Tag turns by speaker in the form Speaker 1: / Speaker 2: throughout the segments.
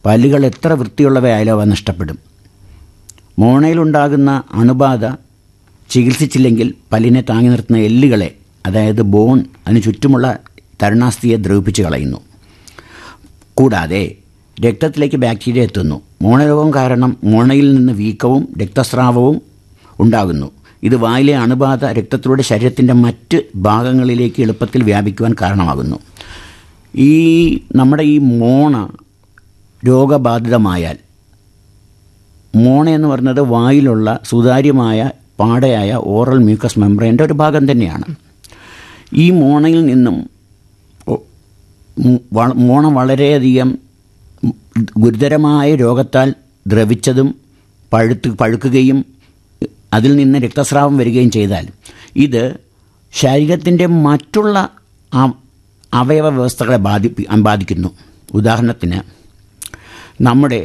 Speaker 1: പല്ലുകൾ എത്ര വൃത്തിയുള്ളവയായാലും അവ നഷ്ടപ്പെടും മോണയിലുണ്ടാകുന്ന അണുബാധ ചികിത്സിച്ചില്ലെങ്കിൽ പല്ലിനെ താങ്ങി നിർത്തുന്ന എല്ലുകളെ അതായത് ബോൺ അതിന് ചുറ്റുമുള്ള തരുണാസ്ഥിയെ ദ്രവിപ്പിച്ച് കളയുന്നു കൂടാതെ രക്തത്തിലേക്ക് ബാക്ടീരിയ എത്തുന്നു മോണരോഗം കാരണം മോണയിൽ നിന്ന് വീക്കവും രക്തസ്രാവവും ഉണ്ടാകുന്നു ഇത് വായിലെ അണുബാധ രക്തത്തിലൂടെ ശരീരത്തിൻ്റെ മറ്റ് ഭാഗങ്ങളിലേക്ക് എളുപ്പത്തിൽ വ്യാപിക്കുവാൻ കാരണമാകുന്നു ഈ നമ്മുടെ ഈ മോണ രോഗബാധിതമായാൽ മോണ എന്ന് പറയുന്നത് വായിലുള്ള സുതാര്യമായ പാടയായ ഓറൽ മ്യൂക്കസ് മെംബ്രെയിൻ്റെ ഒരു ഭാഗം തന്നെയാണ് ഈ മോണയിൽ നിന്നും ഒ- ഉം വ- മോണ വളരെയധികം ഗുരുതരമായ രോഗത്താൽ ദ്രവിച്ചതും പഴുത്ത് പഴുക്കുകയും അതിൽ നിന്ന് രക്തസ്രാവം വരികയും ചെയ്താൽ ഇത് ശരീരത്തിൻ്റെ മറ്റുള്ള ആ- അവയവ വ്യവസ്ഥകളെ ബാധിപ്പി ബാധിക്കുന്നു ഉദാഹരണത്തിന് നമ്മുടെ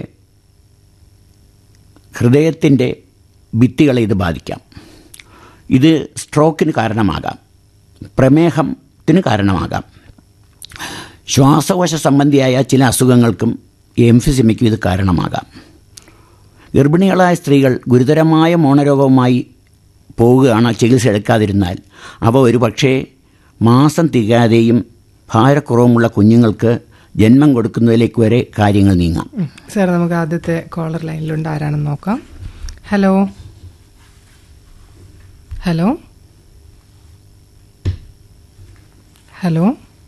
Speaker 1: ഹൃദയത്തിൻ്റെ ഭിത്തികളെ ഇത് ബാധിക്കാം ഇത് സ്ട്രോക്കിന് കാരണമാകാം പ്രമേഹത്തിന് കാരണമാകാം ശ്വാസകോശ സംബന്ധിയായ ചില അസുഖങ്ങൾക്കും എംഫിസിമയ്ക്കും ഇത് കാരണമാകാം ഗർഭിണികളായ സ്ത്രീകൾ ഗുരുതരമായ മോണരോഗവുമായി പോവുകയാണ് ചികിത്സ എടുക്കാതിരുന്നാൽ അവ ഒരു പക്ഷേ മാസം തികയാതെയും ഭാരക്കുറവുമുള്ള കുഞ്ഞുങ്ങൾക്ക് ജന്മം കൊടുക്കുന്നതിലേക്ക് വരെ കാര്യങ്ങൾ നീങ്ങാം
Speaker 2: ഉം. സാർ നമുക്ക് ആദ്യത്തെ കോളർ ലൈനിലുണ്ട് ആരാണെന്ന് നോക്കാം ഹലോ ഹലോ ഹലോ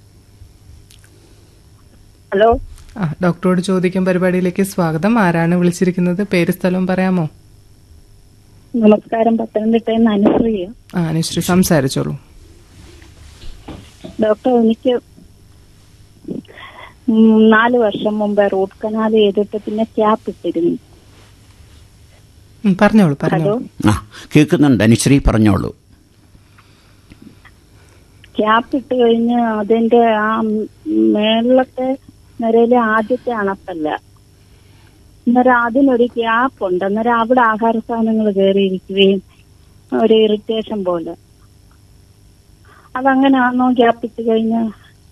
Speaker 3: ഹലോ
Speaker 2: ആ ഡോക്ടറോട് ചോദിക്കും പരിപാടിയിലേക്ക് സ്വാഗതം ആരാണ് വിളിച്ചിരിക്കുന്നത് പേര് സ്ഥലവും പറയാമോ
Speaker 3: നമസ്കാരം പത്തനംതിട്ടയിൽ നിന്ന് അനുശ്രീയ
Speaker 2: ആ അനുശ്രീ സംസാരിച്ചോളൂ
Speaker 3: ഡോക്ടർ എനിക്ക് ഉം, നാല് വർഷം മുമ്പ് റൂട്ട് കനാൽ ചെയ്തിട്ട് പിന്നെ ക്യാപ്പ് ഇട്ടിരുന്നു
Speaker 2: ഉം, പറഞ്ഞോളൂ
Speaker 3: ഹലോ
Speaker 2: പറഞ്ഞോളൂ
Speaker 1: ആ കേൾക്കുന്നുണ്ട് അനുശ്രീ പറഞ്ഞോളൂ
Speaker 3: ക്യാപ്പ് ഇട്ട് കഴിഞ്ഞ് അതിന്റെ ആ മേളത്തെ നിരയിലെ ആദ്യത്തെ അണപ്പല്ല അന്നേരം അതിനൊരു ഗ്യാപ്പ് ഉണ്ട് അന്നേരം അവിടെ ആഹാര സാധനങ്ങൾ കയറിയിരിക്കുകയും ഒരു ഇറിറ്റേഷൻ പോലെ അതങ്ങനെയാണോ ഗ്യാപ്പ് ഇട്ട് കഴിഞ്ഞാൽ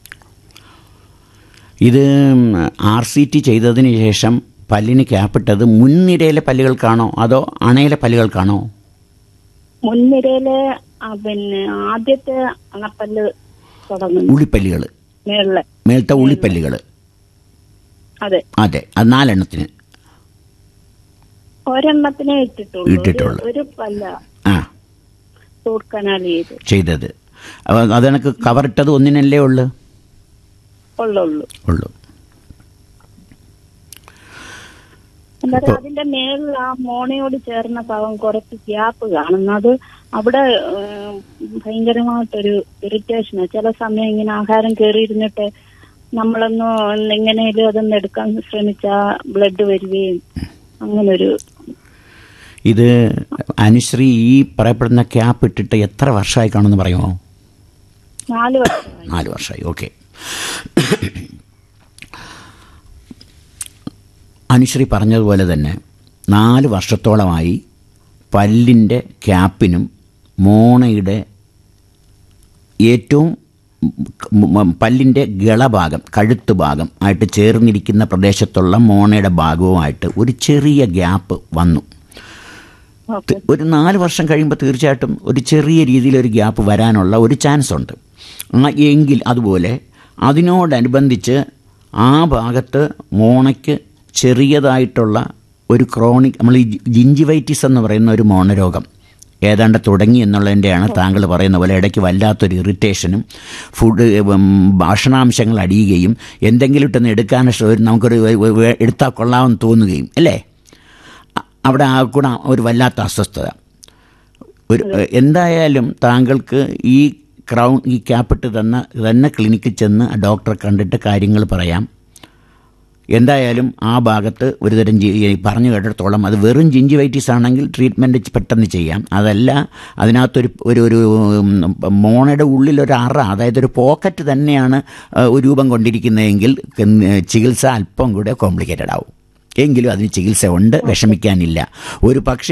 Speaker 1: ഇത് ആർ സി ടി ചെയ്തതിന് ശേഷം പല്ലിന് ക്യാപ്പിട്ടത് മുൻനിരയിലെ പല്ലുകൾക്കാണോ അതോ അണയിലെ പല്ലുകൾക്കാണോ
Speaker 3: മുൻനിരയിലെ ആ, പിന്നെ ആദ്യത്തെ അണപ്പല്ല് തുടങ്ങുന്നു
Speaker 1: ഉള്ളിപ്പല്ലുകൾ
Speaker 3: മേളിലെ
Speaker 1: മേലത്തെ ഉള്ളിപ്പല്ലുകൾ
Speaker 3: അതെ
Speaker 1: അതെ അത് നാലെണ്ണത്തിന്
Speaker 3: ഒരെണ്ണത്തിനെ ഇട്ടിട്ടുള്ളൂ
Speaker 1: ഇട്ടിട്ടുള്ളൂ.
Speaker 3: ഒരു- ഒരു പല്ല
Speaker 1: ആ
Speaker 3: റൂട്ട് കനാൽ ചെയ്ത്
Speaker 1: ചെയ്തത് അപ്പോൾ അതെനക്ക് കവറിട്ടത് ഒന്നിനല്ലേ ഉള്ളു
Speaker 3: ഉള്ളുള്ളൂ
Speaker 1: ഉള്ളു
Speaker 3: അന്നേരം അതിന്റെ മേളിൽ ആ മോണയോട് ചേർന്ന ഭാഗം കുറച്ച് ഗ്യാപ്പ് കാണുന്നു അത് അവിടെ ഏഹ്, ഭയങ്കരമായിട്ടൊരു ഇറിറ്റേഷന് ചില സമയം ഇങ്ങനെ ആഹാരം കയറിയിരുന്നിട്ട് നമ്മളൊന്ന് എങ്ങനെയും അതൊന്ന് എടുക്കാൻ ശ്രമിച്ചാ ബ്ലഡ് വരികയും അങ്ങനൊരു
Speaker 1: ഇത് അനുശ്രീ ഈ പറയപ്പെടുന്ന ക്യാപ്പ് ഇട്ടിട്ട് എത്ര വർഷമായി കാണുമെന്ന് പറയുമോ
Speaker 3: നാല് വർഷമായി
Speaker 1: നാല് വർഷമായി ഓക്കെ അനുശ്രീ പറഞ്ഞതുപോലെ തന്നെ നാല് വർഷത്തോളമായി പല്ലിൻ്റെ ക്യാപ്പിനും മോണയുടെ ഏറ്റവും മ- മ- പല്ലിൻ്റെ ഗളഭാഗം കഴുത്ത് ഭാഗം ആയിട്ട് ചേർന്നിരിക്കുന്ന പ്രദേശത്തുള്ള മോണയുടെ ഭാഗവുമായിട്ട് ഒരു ചെറിയ ഗ്യാപ്പ് വന്നു
Speaker 3: ഓക്കെ
Speaker 1: ഒരു നാല് വർഷം കഴിയുമ്പോൾ തീർച്ചയായിട്ടും ഒരു ചെറിയ രീതിയിൽ ഒരു ഗ്യാപ്പ് വരാനുള്ള ഒരു ചാൻസ് ഉണ്ട് ആ എങ്കിൽ അതുപോലെ അതിനോടനുബന്ധിച്ച് ആ ഭാഗത്ത് മോണയ്ക്ക് ചെറിയതായിട്ടുള്ള ഒരു ക്രോണിക് നമ്മൾ ഈ ജിഞ്ചിവൈറ്റിസ് എന്ന് പറയുന്ന ഒരു മോണരോഗം ഏതാണ്ട് തുടങ്ങി എന്നുള്ളതിൻ്റെയാണ് താങ്കൾ പറയുന്ന പോലെ ഇടയ്ക്ക് വല്ലാത്തൊരു ഇറിറ്റേഷനും ഫുഡ് ഉം, ഭക്ഷണാംശങ്ങൾ അടിയുകയും എന്തെങ്കിലും ഇട്ടൊന്ന് എടുക്കാൻ ശ്രമം നമുക്കൊരു വ- വ- എടുത്താൽ കൊള്ളാമെന്ന് തോന്നുകയും അല്ലേ അ- അവിടെ ആ കൂടെ ഒരു വല്ലാത്ത അസ്വസ്ഥത ഒരു എന്തായാലും താങ്കൾക്ക് ഈ ക്രൗൺ ഈ ക്യാപ്പിട്ട് തന്ന തന്നെ ക്ലിനിക്കിൽ ചെന്ന് ആ ഡോക്ടറെ കണ്ടിട്ട് കാര്യങ്ങൾ പറയാം എന്തായാലും ആ ഭാഗത്ത് ഒരുതരം ജി- ഈ പറഞ്ഞു കേട്ടിടത്തോളം അത് വെറും ജിഞ്ചിവൈറ്റിസ് ആണെങ്കിൽ ട്രീറ്റ്മെൻറ്റ് പെട്ടെന്ന് ചെയ്യാം അതല്ല അതിനകത്തൊരു ഒരു ഒരു ഉം, മോണയുടെ ഉള്ളിലൊരു അറ അതായത് ഒരു പോക്കറ്റ് തന്നെയാണ് ആ, ഒരു രൂപം കൊണ്ടിരിക്കുന്നതെങ്കിൽ ഉം, ചികിത്സ അല്പം കൂടെ കോംപ്ലിക്കേറ്റഡ് ആവും എങ്കിലും അതിന് ചികിത്സ ഉണ്ട് വിഷമിക്കാനില്ല ഒരു പക്ഷേ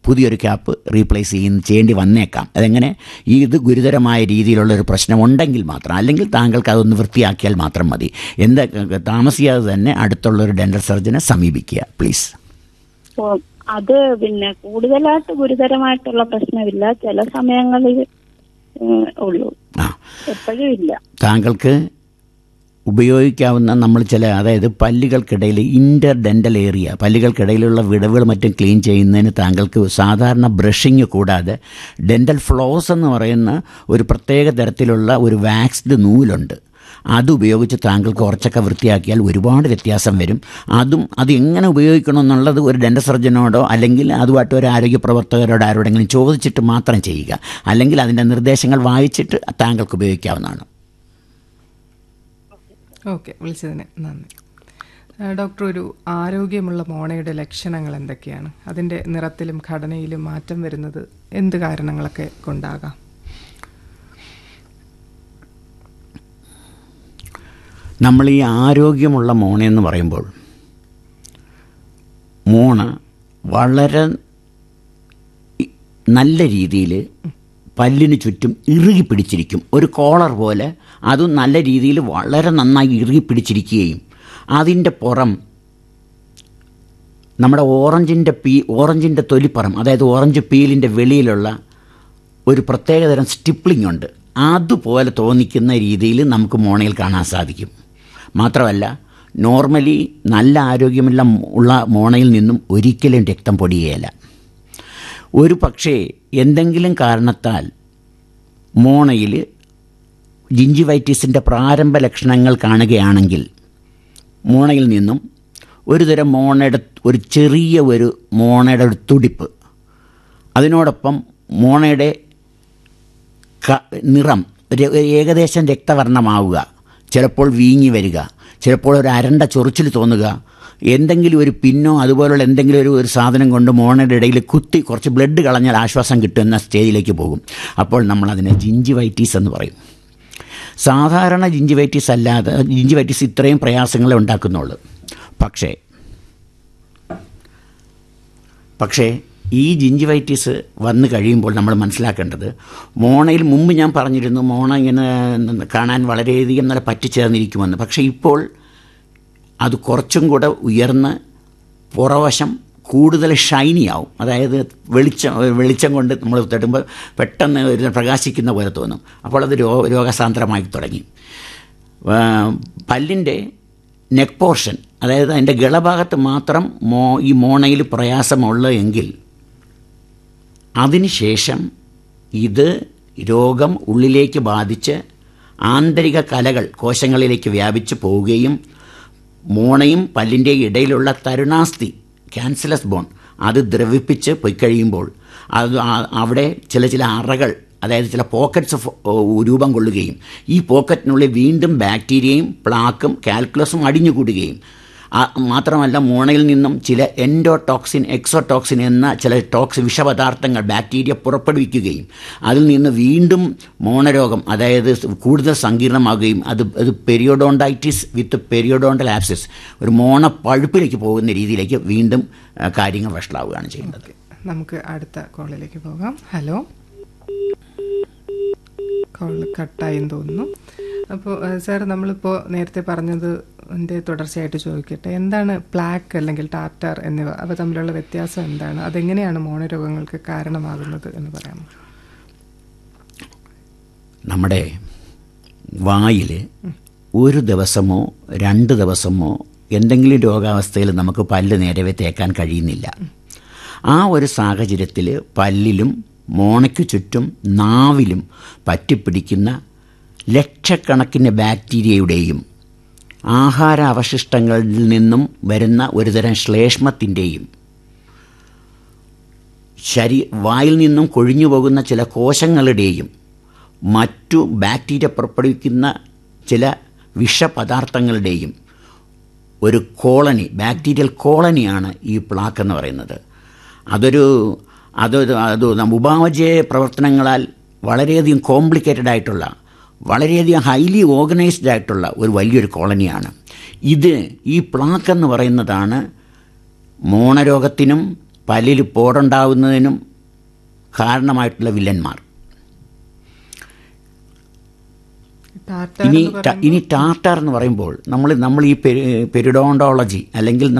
Speaker 1: പുതിയൊരു ക്യാപ്പ് റീപ്ലേസ് ചെയ്യുന്ന ചെയ്യേണ്ടി വന്നേക്കാം അതെങ്ങനെ ഈ ഇത് ഗുരുതരമായ രീതിയിലുള്ള ഒരു പ്രശ്നമുണ്ടെങ്കിൽ മാത്രം അല്ലെങ്കിൽ താങ്കൾക്ക് അതൊന്ന് വൃത്തിയാക്കിയാൽ മാത്രം മതി എന്താ താമസിയാതെ തന്നെ അടുത്തുള്ള ഒരു ഡെന്റൽ സർജനെ സമീപിക്കുക പ്ലീസ്
Speaker 3: ഓ, അത് പിന്നെ കൂടുതലായിട്ട് ഗുരുതരമായിട്ടുള്ള പ്രശ്നമില്ല ചില സമയങ്ങളിൽ ഏഹ്, ഉള്ളൂ
Speaker 1: ആ
Speaker 3: എപ്പോഴും ഇല്ല
Speaker 1: താങ്കൾക്ക് ഉപയോഗിക്കാവുന്ന നമ്മൾ ചില അതായത് പല്ലുകൾക്കിടയിൽ ഇൻ്റർ ഡെൻ്റൽ ഏരിയ പല്ലുകൾക്കിടയിലുള്ള വിടവുകൾ മറ്റും ക്ലീൻ ചെയ്യുന്നതിന് താങ്കൾക്ക് സാധാരണ ബ്രഷിങ് കൂടാതെ ഡെൻ്റൽ ഫ്ലോസ് എന്ന് പറയുന്ന ഒരു പ്രത്യേക തരത്തിലുള്ള ഒരു വാക്സ്ഡ് നൂലുണ്ട് അത് ഉപയോഗിച്ച് താങ്കൾക്ക് കുറച്ചൊക്കെ വൃത്തിയാക്കിയാൽ ഒരുപാട് വ്യത്യാസം വരും അതും അത് എങ്ങനെ ഉപയോഗിക്കണം എന്നുള്ളത് ഒരു ഡെൻ്റൽ സർജനോടോ അല്ലെങ്കിൽ അതുമായിട്ട് ഒരു ആരോഗ്യ പ്രവർത്തകരോട് ആരോടെങ്കിലും ചോദിച്ചിട്ട് മാത്രം ചെയ്യുക അല്ലെങ്കിൽ അതിൻ്റെ നിർദ്ദേശങ്ങൾ വായിച്ചിട്ട് താങ്കൾക്ക് ഉപയോഗിക്കാവുന്നതാണ്
Speaker 2: ഓക്കെ വിളിച്ചതിന് നന്ദി ആ, ഡോക്ടർ ഒരു ആരോഗ്യമുള്ള മോണയുടെ ലക്ഷണങ്ങൾ എന്തൊക്കെയാണ് അതിൻ്റെ നിറത്തിലും ഘടനയിലും മാറ്റം വരുന്നത് എന്ത് കാരണങ്ങളൊക്കെ കൊണ്ടാകാം
Speaker 1: നമ്മൾ ഈ ആരോഗ്യമുള്ള മോണയെന്ന് പറയുമ്പോൾ മോണ വളരെ ഇ- നല്ല രീതിയിൽ പല്ലിന് ചുറ്റും ഇറുകി പിടിച്ചിരിക്കും ഒരു കോളർ പോലെ അതും നല്ല രീതിയിൽ വളരെ നന്നായി ഇറുകി പിടിച്ചിരിക്കുകയും അതിൻ്റെ പുറം നമ്മുടെ ഓറഞ്ചിൻ്റെ പീ ഓറഞ്ചിൻ്റെ തൊലിപ്പുറം അതായത് ഓറഞ്ച് പീലിൻ്റെ വെളിയിലുള്ള ഒരു പ്രത്യേകതരം സ്റ്റിപ്ലിംഗ് ഉണ്ട് അതുപോലെ തോന്നിക്കുന്ന രീതിയിൽ നമുക്ക് മോണയിൽ കാണാൻ സാധിക്കും മാത്രമല്ല നോർമലി നല്ല ആരോഗ്യമുള്ള ഉള്ള മോണയിൽ നിന്നും ഒരിക്കലും രക്തം പൊടിയേല ഒരു പക്ഷേ എന്തെങ്കിലും കാരണത്താൽ മോണയിൽ ജിഞ്ചിവൈറ്റിസിൻ്റെ പ്രാരംഭ ലക്ഷണങ്ങൾ കാണുകയാണെങ്കിൽ മോണയിൽ നിന്നും ഒരു തരം മോണയുടെ ഒരു ചെറിയ ഒരു മോണയുടെ ഒരു തുടിപ്പ് അതിനോടൊപ്പം മോണയുടെ ക- നിറം ഒരു ഏകദേശം രക്തവർണ്ണമാവുക ചിലപ്പോൾ വീങ്ങി വരിക ചിലപ്പോൾ ഒരു അരണ്ട ചൊറിച്ചിൽ തോന്നുക എന്തെങ്കിലും ഒരു പിന്നോ അതുപോലുള്ള എന്തെങ്കിലും ഒരു ഒരു സാധനം കൊണ്ട് മോണയുടെ ഇടയിൽ കുത്തി കുറച്ച് ബ്ലഡ് കളഞ്ഞാൽ ആശ്വാസം കിട്ടുന്ന സ്റ്റേജിലേക്ക് പോകും അപ്പോൾ നമ്മൾ അതിനെ ജിഞ്ചിവൈറ്റീസ് എന്ന് പറയും സാധാരണ ജിഞ്ചിവൈറ്റീസ് അല്ലാതെ ജിഞ്ചിവൈറ്റീസ് ഇത്രയും പ്രയാസങ്ങളെ ഉണ്ടാക്കുന്നുള്ളൂ പക്ഷേ പക്ഷേ ഈ ജിഞ്ചിവൈറ്റിസ് വന്നു കഴിയുമ്പോൾ നമ്മൾ മനസ്സിലാക്കേണ്ടത് മോണയിൽ മുമ്പ് ഞാൻ പറഞ്ഞിരുന്നു മോണ ഇങ്ങനെ കാണാൻ വളരെയധികം നല്ല പറ്റിച്ചേർന്നിരിക്കുമെന്ന് പക്ഷേ ഇപ്പോൾ അത് കുറച്ചും കൂടെ ഉയർന്ന് പുറവശം കൂടുതൽ ഷൈനി ആവും അതായത് വെളിച്ചം വെളിച്ചം കൊണ്ട് നമ്മൾ തട്ടുമ്പോൾ പെട്ടെന്ന് ഒരു പ്രകാശിക്കുന്ന പോലെ തോന്നും അപ്പോൾ അത് രോ രോഗസാന്ദ്രമായി തുടങ്ങി ആ, പല്ലിൻ്റെ നെക്ക് പോർഷൻ അതായത് അതിൻ്റെ ഗളഭാഗത്ത് മാത്രം മോ ഈ മോണയിൽ പ്രയാസമുള്ള എങ്കിൽ അതിനുശേഷം ഇത് രോഗം ഉള്ളിലേക്ക് ബാധിച്ച് ആന്തരിക കലകൾ കോശങ്ങളിലേക്ക് വ്യാപിച്ച് പോവുകയും മോണയും പല്ലിൻ്റെ ഇടയിലുള്ള തരുണാസ്ഥി ക്യാൻസലസ് ബോൺ അത് ദ്രവിപ്പിച്ച് പോയി കഴിയുമ്പോൾ അത് ആ- അവിടെ ചില ചില അറകൾ അതായത് ചില പോക്കറ്റ്സ് രൂപം കൊള്ളുകയും ഈ പോക്കറ്റിനുള്ളിൽ വീണ്ടും ബാക്ടീരിയയും പ്ലാക്കും കാൽക്കുലസും അടിഞ്ഞുകൂടുകയും ആ- മാത്രമല്ല മോണയിൽ നിന്നും ചില എൻഡോടോക്സിൻ എക്സോടോക്സിൻ എന്ന ചില ടോക്സ് വിഷപദാർത്ഥങ്ങൾ ബാക്ടീരിയ പുറപ്പെടുവിക്കുകയും അതിൽ നിന്ന് വീണ്ടും മോണരോഗം അതായത് കൂടുതൽ സങ്കീർണമാകുകയും അത് അത് പെരിയോഡോണ്ടൈറ്റിസ് വിത്ത് പെരിയോഡോണ്ടൽ ആപ്സിസ് ഒരു മോണ പഴുപ്പിലേക്ക് പോകുന്ന രീതിയിലേക്ക് വീണ്ടും ആ, കാര്യങ്ങൾ വഷളാവുകയാണ് ചെയ്യുന്നത്
Speaker 2: നമുക്ക് അടുത്ത കോളിലേക്ക് പോകാം ഹലോ കോൾ കട്ടായെന്ന് തോന്നുന്നു അപ്പോൾ സാർ നമ്മളിപ്പോൾ നേരത്തെ പറഞ്ഞത് എൻ്റെ തുടർച്ചയായിട്ട് ചോദിക്കട്ടെ എന്താണ് പ്ലാക്ക് അല്ലെങ്കിൽ ടാറ്റാർ എന്നിവ അവ തമ്മിലുള്ള വ്യത്യാസം എന്താണ് അതെങ്ങനെയാണ് മോണരോഗങ്ങൾക്ക് കാരണമാകുന്നത് എന്ന് പറയാമോ
Speaker 1: നമ്മുടെ വായിൽ ഒരു ദിവസമോ രണ്ട് ദിവസമോ എന്തെങ്കിലും രോഗാവസ്ഥയിൽ നമുക്ക് പല്ല് നേരവേ തേക്കാൻ കഴിയുന്നില്ല ആ ഒരു സാഹചര്യത്തിൽ പല്ലിലും മോണയ്ക്കു ചുറ്റും നാവിലും പറ്റിപ്പിടിക്കുന്ന ലക്ഷക്കണക്കിന് ബാക്ടീരിയയുടെയും ആഹാര അവശിഷ്ടങ്ങളിൽ നിന്നും വരുന്ന ഒരുതരം ശ്ലേഷ്മത്തിൻ്റെയും ശരീ വായിൽ നിന്നും കൊഴിഞ്ഞു പോകുന്ന ചില കോശങ്ങളുടെയും മറ്റു ബാക്ടീരിയ പുറപ്പെടുവിക്കുന്ന ചില വിഷപദാർത്ഥങ്ങളുടെയും ഒരു കോളനി ബാക്ടീരിയൽ കോളനിയാണ് ഈ പ്ലാക്ക് എന്ന് പറയുന്നത് അതൊരു അതൊരു അത് നം- ഉപാപചയ പ്രവർത്തനങ്ങളാൽ വളരെയധികം കോംപ്ലിക്കേറ്റഡ് ആയിട്ടുള്ള വളരെയധികം ഹൈലി ഓർഗനൈസ്ഡ് ആയിട്ടുള്ള ഒരു വലിയൊരു കോളനിയാണ് ഇത് ഈ പ്ലാക്ക് എന്ന് പറയുന്നതാണ് മോണരോഗത്തിനും പല്ലിൽ പോടുണ്ടാവുന്നതിനും കാരണമായിട്ടുള്ള വില്ലന്മാർ
Speaker 2: ടാറ്റ
Speaker 1: ഇനി
Speaker 2: എന്ന്
Speaker 1: ട- ഇനി ടാർട്ടാർ എന്ന് പറയുമ്പോൾ നമ്മൾ നമ്മൾ ഈ പെരിഡോണ്ടോളജി അല്ലെങ്കിൽ